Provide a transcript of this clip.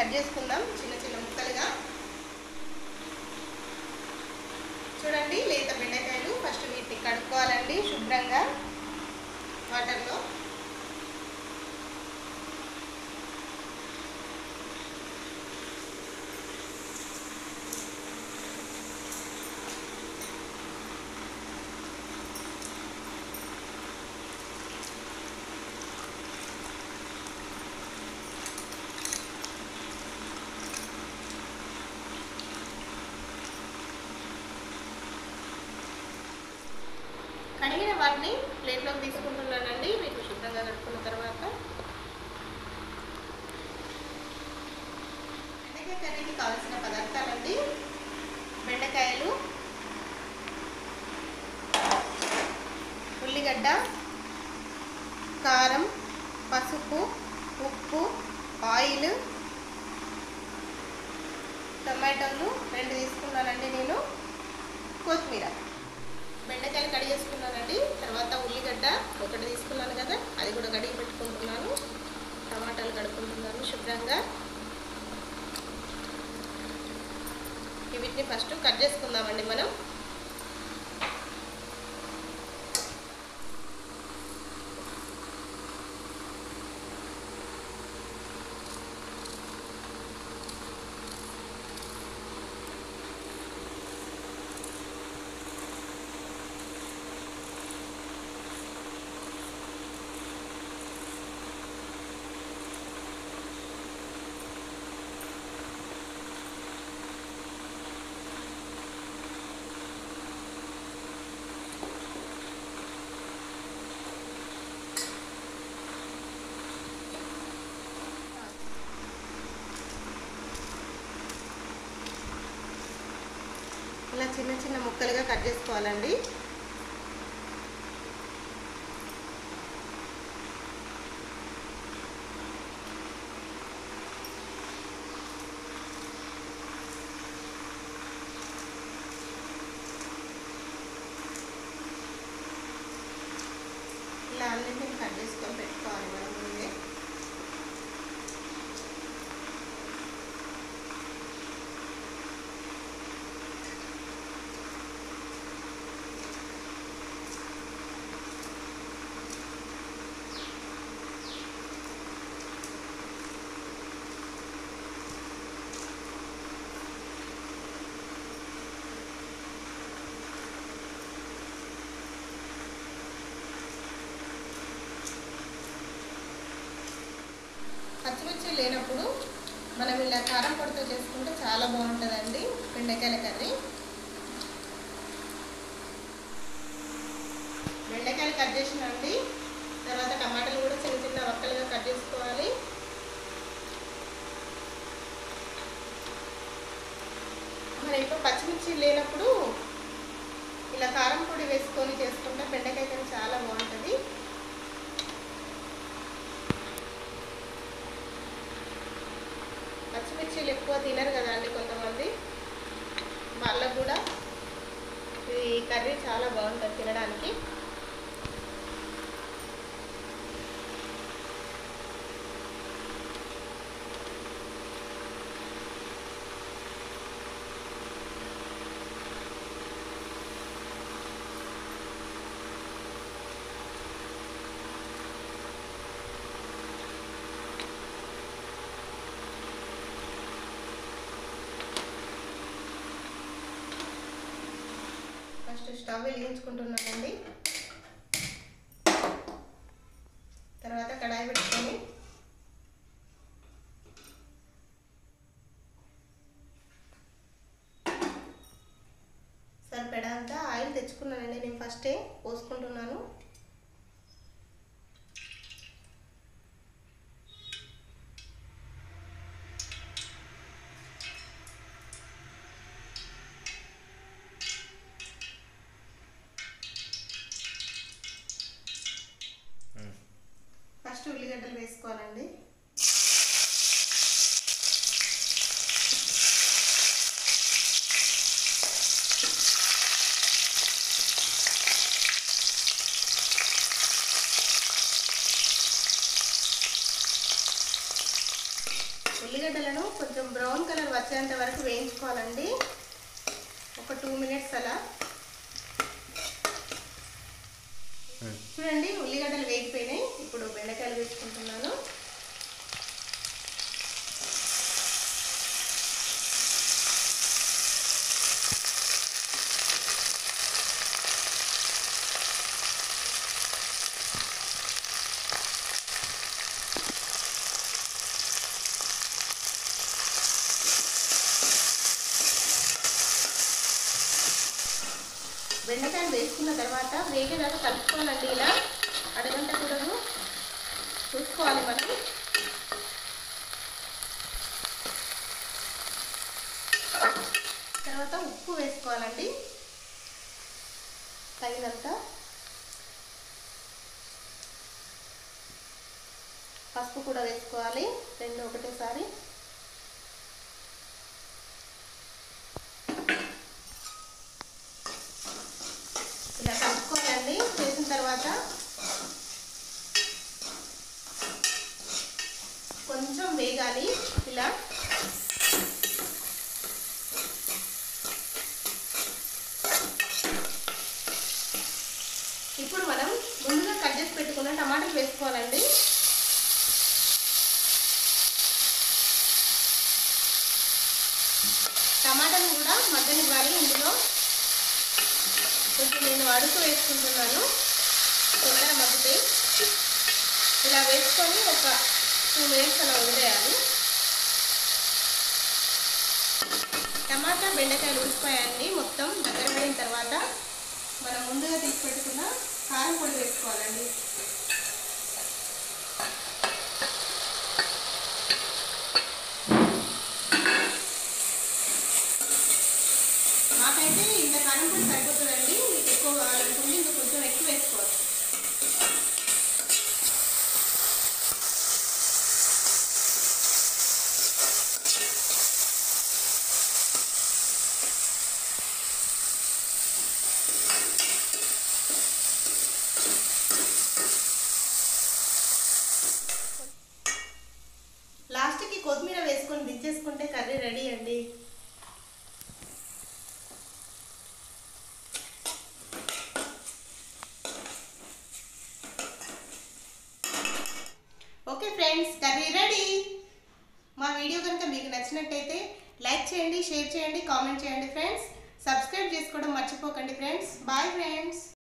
cut చేసుకుందాం చిన్న చిన్న ముక్కలుగా చూడండి లేత బెండకాయలు ఫస్ట్ వీటిని కడుక్కోవాలండి శుభ్రంగా వాటర్లో కడిగిన వాటిని ప్లేట్లోకి తీసుకుంటున్నానండి వీటిని శుభ్రంగా కడుక్కున్న తర్వాత బెండకాయ కర్రీకి కావాల్సిన పదార్థాలండి బెండకాయలు ఉల్లిగడ్డ కారం పసుపు ఉప్పు ఆయిల్ టమాటోలు రెండు తీసుకున్నానండి నేను కొత్తిమీర బెండకాయలు కడిగేసుకున్నానండి తర్వాత ఉల్లిగడ్డ ఒకటి తీసుకున్నాను కదా అది కూడా కడిగి పెట్టుకుంటున్నాను టమాటాలు కడుక్కుంటున్నాను శుభ్రంగా వీటిని ఫస్ట్ కట్ చేసుకుందామండి మనం ఇలా చిన్న చిన్న ముక్కలుగా కట్ చేసుకోవాలండి ఇలా అన్నింటిని కట్ చేసుకొని పెట్టుకోవాలి మనం ముందే పచ్చిమిర్చి లేనప్పుడు మనం ఇలా కారం పొడితో చేసుకుంటే చాలా బాగుంటుందండి బెండకాయల కర్రీ బెండకాయలు కట్ చేసినండి తర్వాత టమాటాలు కూడా చిన్న చిన్న వక్కలుగా కట్ చేసుకోవాలి మన ఇంట్లో పచ్చిమిర్చి లేనప్పుడు ఇలా కారం పొడి వేసుకొని చేసుకుంటే బెండకాయ కర్రీ చాలా బాగుంటుంది పచ్చిమిర్చిలు ఎక్కువ తినరు కదా అండి కొంతమంది వాళ్ళకు కూడా ఈ కర్రీ చాలా బాగుంటుంది తినడానికి ఫస్ట్ స్టవ్ వెలిగించుకుంటున్నానండి తర్వాత కడాయి పెట్టుకొని సరిపడంతా ఆయిల్ తెచ్చుకున్నానండి నేను ఫస్టే పోసుకుంటున్నాను ఫస్ట్ ఉల్లిగడ్డలు వేసుకోవాలండి ఉల్లిగడ్డలను కొంచెం బ్రౌన్ కలర్ వచ్చేంత వరకు వేయించుకోవాలండి ఒక టూ మినిట్స్ అలా చూడండి ఉల్లిగడ్డలు వేగిపోయినాయి ఇప్పుడు బెండకాయలు వేసుకుంటున్నాను బెండకాయలు వేసుకున్న తర్వాత వేగేదాకా కలుపుకోవాలండి ఇలా అడగంట కూడా చూసుకోవాలి మనం తర్వాత ఉప్పు వేసుకోవాలండి తగినంత పసుపు కూడా వేసుకోవాలి రెండు ఒకటేసారి ఇలా కలుపుకోవాలండి చేసిన తర్వాత కొంచెం వేగాలి ఇలా ఇప్పుడు మనం ముందుగా కట్ చేసి పెట్టుకున్న టమాటాలు వేసుకోవాలండి టమాటాలు కూడా మగ్గనివ్వాలి ఇందులో కొంచెం నేను అడుగు వేసుకుంటున్నాను తొందర మగ్గుతాయి ఇలా వేసుకొని ఒక టూ మినిట్స్ అలా వదిలేయాలి టమాటా బెండకాయలు ఉడికిపోయాయండి మొత్తం దగ్గర పడిన తర్వాత మనం ముందుగా తీసి పెట్టుకున్న కారం పొడి వేసుకోవాలండి మాకైతే ఇంత కారం పొడి సరిపోతుందండి మీకు ఎక్కువ కావాలనుకుంటే ఇంకా కొంచెం ఎక్కువ వేసుకోవచ్చు లాస్ట్కి కొత్తిమీర వేసుకొని దించేసుకుంటే కర్రీ రెడీ అండి ఓకే ఫ్రెండ్స్ కర్రీ రెడీ మా వీడియో కనుక మీకు నచ్చినట్టయితే లైక్ చేయండి షేర్ చేయండి కామెంట్ చేయండి ఫ్రెండ్స్ సబ్స్క్రైబ్ చేసుకోవడం మర్చిపోకండి ఫ్రెండ్స్ బాయ్ ఫ్రెండ్స్